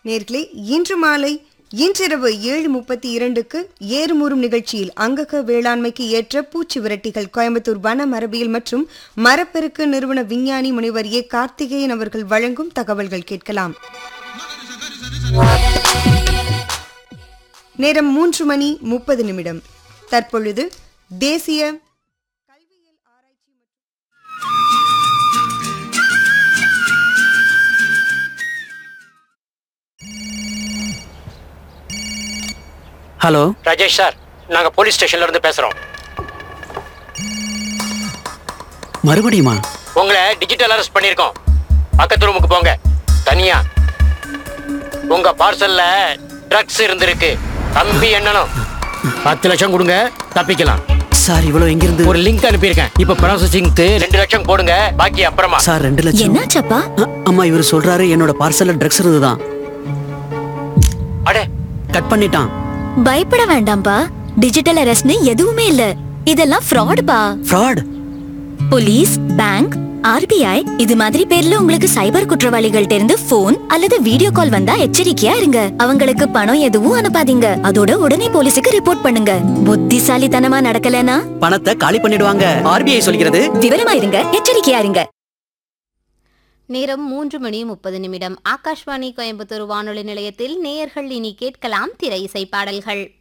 நேர்களே இன்று மாலை இன்றிரவு ஏழு முப்பத்தி இரண்டுக்கு ஏறுமுறும் நிகழ்ச்சியில் அங்கக வேளாண்மைக்கு ஏற்ற பூச்சி விரட்டிகள் கோயம்புத்தூர் வன மரபியல் மற்றும் மரப்பெருக்கு நிறுவன விஞ்ஞானி முனைவர் ஏ கார்த்திகேயன் அவர்கள் வழங்கும் தகவல்கள் கேட்கலாம் நேரம் மூன்று மணி முப்பது நிமிடம் தற்பொழுது தேசிய ஹலோ ராஜேஷ் சார் நாங்க போலீஸ் ஸ்டேஷன்ல இருந்து பேசுறோம் மறுபடியுமா உங்களை டிஜிட்டல் அரெஸ்ட் பண்ணிருக்கோம் பக்கத்து ரூமுக்கு போங்க தனியா உங்க பார்சல்ல ட்ரக்ஸ் இருந்திருக்கு தம்பி என்னனும் பத்து லட்சம் கொடுங்க தப்பிக்கலாம் சார் இவ்வளவு எங்கிருந்து ஒரு லிங்க் அனுப்பியிருக்கேன் இப்ப ப்ராசஸிங்க்கு ரெண்டு லட்சம் போடுங்க பாக்கி அப்புறமா சார் ரெண்டு லட்சம் என்னாச்சப்பா அ, அம்மா இவர் சொல்றாரு என்னோட பார்சல்ல ட்ரக்ஸ் இருந்துதான் அடே கட் பண்ணிட்டான் பயப்பட வேண்டாம்பா டிஜிட்டல் அரெஸ்ட்னு எதுவுமே இல்ல இதெல்லாம் ஃப்ராட் பா ஃப்ராட் போலீஸ் பேங்க் ஆர்பிஐ இது மாதிரி பேர்ல உங்களுக்கு சைபர் குற்றவாளிகள்ட்ட இருந்து போன் அல்லது வீடியோ கால் வந்தா எச்சரிக்கையா இருங்க அவங்களுக்கு பணம் எதுவும் அனுப்பாதீங்க அதோட உடனே போலீஸுக்கு ரிப்போர்ட் பண்ணுங்க புத்திசாலித்தனமா நடக்கலனா பணத்தை காலி பண்ணிடுவாங்க ஆர்பிஐ சொல்கிறது விவரமா இருங்க எச்சரிக்கையா இருங்க நேரம் மூன்று மணி முப்பது நிமிடம் ஆகாஷ்வாணி கோயம்புத்தூர் வானொலி நிலையத்தில் நேயர்கள் இனி கேட்கலாம் திரை இசை பாடல்கள்